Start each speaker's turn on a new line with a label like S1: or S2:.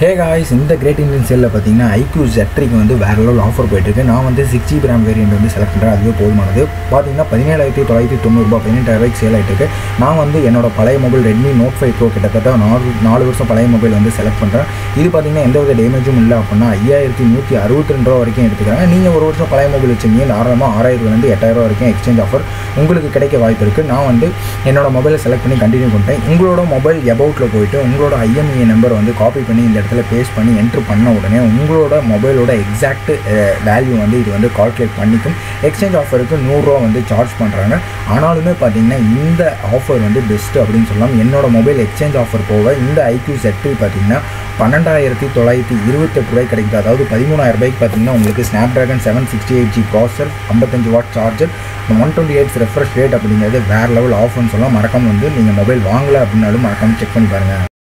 S1: ஹே guys இந்த great Indian சேலில் பார்த்தீங்கன்னா ஐக்யூ ஜெட்ரிக்கு வந்து வேற லெவல் ஆஃபர் போயிட்டுருக்கு நான் வந்து சிக்ஸ் ஜிபி ரேம் வேரியன்ட் வந்து செலக்ட் பண்ணுறேன் அதுவே போதுமானது பார்த்தீங்கன்னா பதினேழாயிரத்தி தொள்ளாயிரத்தி தொண்ணூறுபா பதினெட்டாயிரூபாய்க்கு சேல் ஆகிட்டு இருக்கு நான் வந்து என்னோட பழைய mobile Redmi note five pro கிட்டத்தட்ட நாலு நாலு வருஷம் பழைய மொபைல் வந்து செலக்ட் பண்ணுறேன் இது பார்த்தீங்கன்னா எந்த வித டேமேஜும் இல்லை அப்படின்னா ஐயாயிரத்தி நூற்றி அறுபத்தி ரெண்டு ரூபா வரைக்கும் எடுத்துக்கிறாங்க நீங்கள் ஒரு வருஷம் பழைய மொபைல் வச்சிருந்தீங்க தாராளமாக ஆறாயிரத்துலேருந்து எட்டாயிரம் வரைக்கும் எக்ஸ்சேஞ்ச் ஆஃபர் உங்களுக்கு கிடைக்க வாய்ப்பு இருக்குது நான் வந்து என்னோட மொபைலை செலக்ட் பண்ணி கண்டினியூ பண்ணிட்டேன் உங்களோட மொபைல் எபவுட்டில் போயிட்டு உங்களோட ஐஎம்இ நம்பர் வந்து காப்பி பண்ணி இந்த இடத்துல பேஸ்ட் பண்ணி என்ட்ரு பண்ண உடனே உங்களோட மொபைலோட எக்ஸாக்ட் வேல்யூ வந்து இது வந்து கால்குலேட் பண்ணிக்கும் எக்ஸ்சேஞ்ச் ஆஃபருக்கு நூறுரூவா வந்து சார்ஜ் பண்ணுறாங்க ஆனாலுமே பார்த்தீங்கன்னா இந்த ஆஃபர் வந்து பெஸ்ட்டு அப்படின்னு சொல்லலாம் என்னோட மொபைல் எக்ஸ்சேஞ்ச் ஆஃபர் போக இந்த ஐக்யூ செட்டு பார்த்தீங்கன்னா பன்னெண்டாயிரத்தி தொள்ளாயிரத்தி இருபத்தெட்டு ரூபாய் கிடைக்குது அதாவது பதிமூணாயிரம் ரூபாய்க்கு பார்த்தீங்கன்னா உங்களுக்கு Snapdragon seven sixty eight G processor ஐம்பத்தஞ்சு watt charger one twenty eight refresh rate அப்படிங்கிறது வேறு லெவல் ஆஃப்னு சொல்லலாம் மறக்காம வந்து நீங்கள் மொபைல் வாங்கலை அப்படின்னாலும் மறக்காம செக் பண்ணி பாருங்கள்